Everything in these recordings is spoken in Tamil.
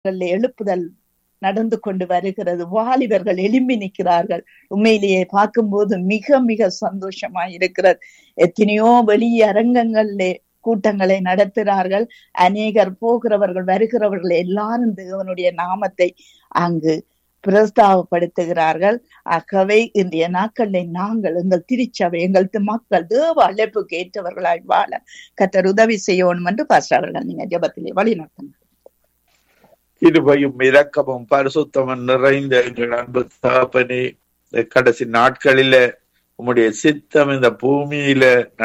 எழுப்புதல் நடந்து கொண்டு வருகிறது வாலிபர்கள் எழும்பி நிற்கிறார்கள் உண்மையிலேயே பார்க்கும்போது மிக மிக சந்தோஷமா இருக்கிறது எத்தனையோ வெளி அரங்கங்களிலே கூட்டங்களை நடத்துகிறார்கள் அநேகர் போகிறவர்கள் வருகிறவர்கள் எல்லாரும் தேவனுடைய நாமத்தை அங்கு பிரஸ்தாபப்படுத்துகிறார்கள் ஆகவே இன்றைய நாட்களில் நாங்கள் எங்கள் திருச்சபை எங்கள் மக்கள் தேவ அழைப்புக்கு ஏற்றவர்களாய் வாழ கத்தர் உதவி செய்யணும் என்று பாஸ்டர்கள் நீங்க ஜபத்திலே வழி நடத்தணும் கிருபையும் இரக்கமும் பரிசுத்தமும் நிறைந்த எங்கள் அன்பு தகப்பனே இந்த கடைசி நாட்களில உம்முடைய சித்தம் இந்த பூமியில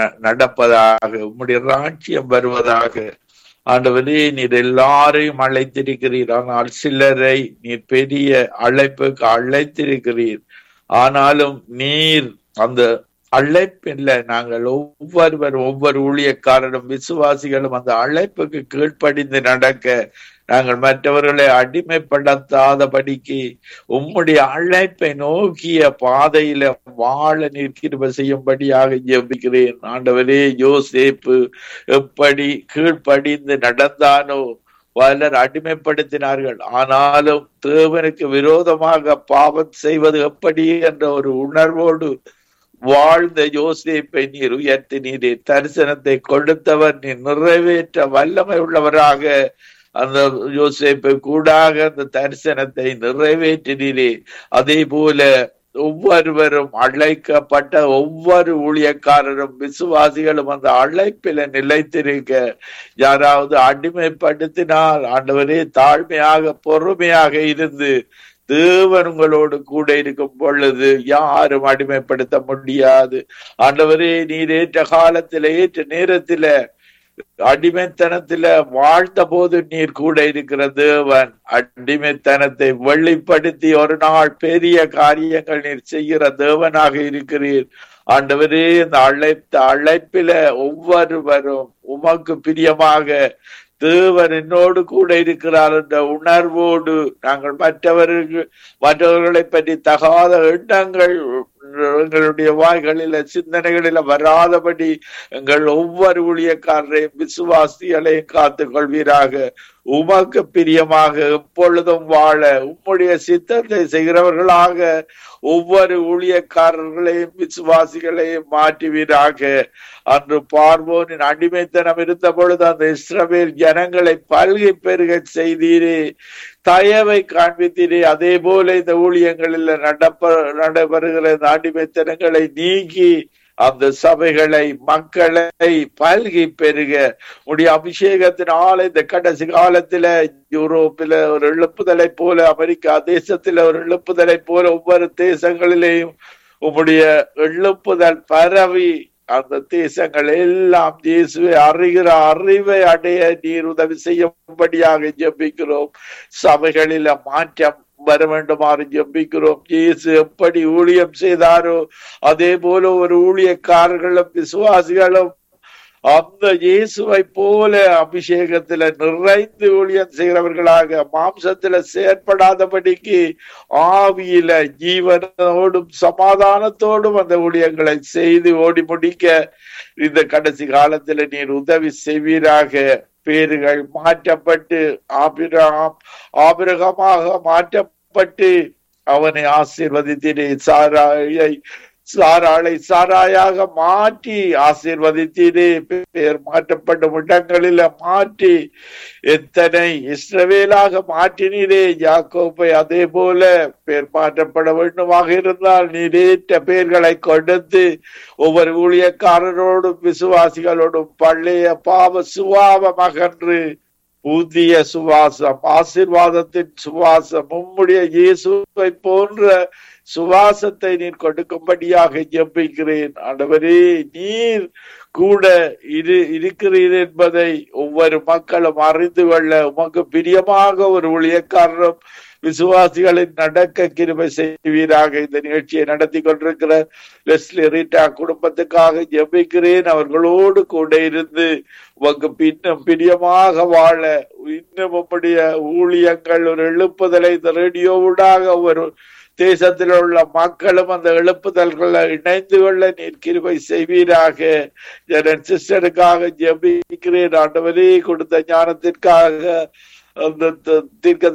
நடப்பதாக உம்முடைய ராட்சியம் வருவதாக ஆண்டவரே நீர் எல்லாரையும் அழைத்திருக்கிறீர் ஆனால் சிலரை நீர் பெரிய அழைப்புக்கு அழைத்திருக்கிறீர் ஆனாலும் நீர் அந்த அழைப்பில்ல நாங்கள் ஒவ்வொருவரும் ஒவ்வொரு ஊழியக்காரரும் விசுவாசிகளும் அந்த அழைப்புக்கு கீழ்ப்படிந்து நடக்க நாங்கள் மற்றவர்களை அடிமைப்படுத்தாதபடிக்கு உம்முடைய அழைப்பை நோக்கிய பாதையில வாழ நிற்கிற செய்யும்படியாக ஜெபிக்கிறேன் ஆண்டவரே யோசேப்பு எப்படி கீழ்ப்படிந்து நடந்தானோ பலர் அடிமைப்படுத்தினார்கள் ஆனாலும் தேவனுக்கு விரோதமாக பாவம் செய்வது எப்படி என்ற ஒரு உணர்வோடு வாழ்ந்த யோசேப்பை நீர் உயர்த்தி நீரே தரிசனத்தை கொடுத்தவர் நீர் நிறைவேற்ற வல்லமை உள்ளவராக அந்த யோசேப்பை கூடாக அந்த தரிசனத்தை நிறைவேற்றினீரே அதே போல ஒவ்வொருவரும் அழைக்கப்பட்ட ஒவ்வொரு ஊழியக்காரரும் விசுவாசிகளும் அந்த அழைப்பில நிலைத்திருக்க யாராவது அடிமைப்படுத்தினால் ஆண்டவரே தாழ்மையாக பொறுமையாக இருந்து தேவன் உங்களோடு கூட இருக்கும் பொழுது யாரும் அடிமைப்படுத்த முடியாது ஆண்டவரே நீர் ஏற்ற காலத்தில ஏற்ற நேரத்தில அடிமைத்தனத்தில வாழ்ந்த போது நீர் கூட இருக்கிற தேவன் அடிமைத்தனத்தை வெளிப்படுத்தி ஒரு நாள் பெரிய காரியங்கள் நீர் செய்கிற தேவனாக இருக்கிறீர் ஆண்டவரே இந்த அழைத்த அழைப்பில ஒவ்வொருவரும் உமக்கு பிரியமாக தேவன் என்னோடு கூட இருக்கிறார் என்ற உணர்வோடு நாங்கள் மற்றவர்கள் மற்றவர்களை பற்றி தகாத எண்ணங்கள் எங்களுடைய வாய்களில சிந்தனைகளில வராதபடி எங்கள் ஒவ்வொரு ஊழியக்காரரையும் விசுவாசிகளையும் காத்துக் கொள்வீராக உமக்கு பிரியமாக எப்பொழுதும் வாழ உம்முடைய சித்தத்தை செய்கிறவர்களாக ஒவ்வொரு ஊழியக்காரர்களையும் விசுவாசிகளையும் மாற்றுவீராக அன்று பார்வோனின் அடிமைத்தனம் இருந்த பொழுது அந்த இஸ்ரவேல் ஜனங்களை பல்கை பெருக செய்தீரே தயவை காண்பித்தீரே அதே போல இந்த ஊழியங்களில் நடப்ப நடைபெறுகிற இந்த அடிமைத்தனங்களை நீக்கி அந்த சபைகளை மக்களை பல்கி பெருக உடைய அபிஷேகத்தினால இந்த கடைசி காலத்துல யூரோப்பில ஒரு எழுப்புதலை போல அமெரிக்கா தேசத்துல ஒரு எழுப்புதலை போல ஒவ்வொரு தேசங்களிலேயும் உம்முடைய எழுப்புதல் பரவி அந்த தேசங்கள் எல்லாம் இயேசுவை அறிகிற அறிவை அடைய நீர் உதவி செய்யும்படியாக ஜெபிக்கிறோம் சபைகளில மாற்றம் வர வேண்டுமாறு ஜெபிக்கிறோம் இயேசு எப்படி ஊழியம் செய்தாரோ அதே போல ஒரு ஊழியக்காரர்களும் விசுவாசிகளும் அந்த இயேசுவை போல அபிஷேகத்துல நிறைந்து ஊழியம் செய்கிறவர்களாக மாம்சத்துல செயற்படாதபடிக்கு ஆவியில ஜீவனோடும் சமாதானத்தோடும் அந்த ஊழியங்களை செய்து ஓடி முடிக்க இந்த கடைசி காலத்துல நீர் உதவி செய்வீராக பேர்கள் மாற்றப்பட்டு ஆபிரகாம் ஆபிரகமாக மாற்றப்பட்டு அவனை ஆசீர்வதித்தீரே சாராயை சாராளை சாராயாக மாற்றி ஆசீர்வதித்தீரே பெயர் மாற்றப்படும் இடங்களில மாற்றி எத்தனை இஸ்ரவேலாக மாற்றினீரே யாக்கோப்பை அதே போல பேர் மாற்றப்பட வேண்டுமாக இருந்தால் நீரேற்ற பெயர்களை கொடுத்து ஒவ்வொரு ஊழியக்காரரோடும் விசுவாசிகளோடும் பழைய பாவ சுவாபம் அகன்று புதிய சுவாசம் ஆசிர்வாதத்தின் சுவாசம் உம்முடைய இயேசுவை போன்ற சுவாசத்தை நீர் கொடுக்கும்படியாக ஜெபிக்கிறேன் ஆண்டவரே நீர் கூட இரு இருக்கிறீர் என்பதை ஒவ்வொரு மக்களும் அறிந்து கொள்ள உமக்கு பிரியமாக ஒரு ஊழியக்காரரும் விசுவாசிகளின் நடக்க கிருமை செய்வீராக இந்த நிகழ்ச்சியை நடத்தி கொண்டிருக்கிற லெஸ்லி ரீட்டா குடும்பத்துக்காக ஜெபிக்கிறேன் அவர்களோடு கூட இருந்து உமக்கு பின்னும் பிரியமாக வாழ இன்னும் உம்முடைய ஊழியங்கள் ஒரு எழுப்புதலை இந்த ரேடியோவுடாக ஒரு தேசத்தில் உள்ள மக்களும் அந்த எழுப்புதல்களை இணைந்து கொள்ள நீர் கிருபை செய்வீராக என் சிஸ்டருக்காக ஜெபிக்கிறேன் ஆண்டவரே கொடுத்த ஞானத்திற்காக அந்த த- தீர்க்க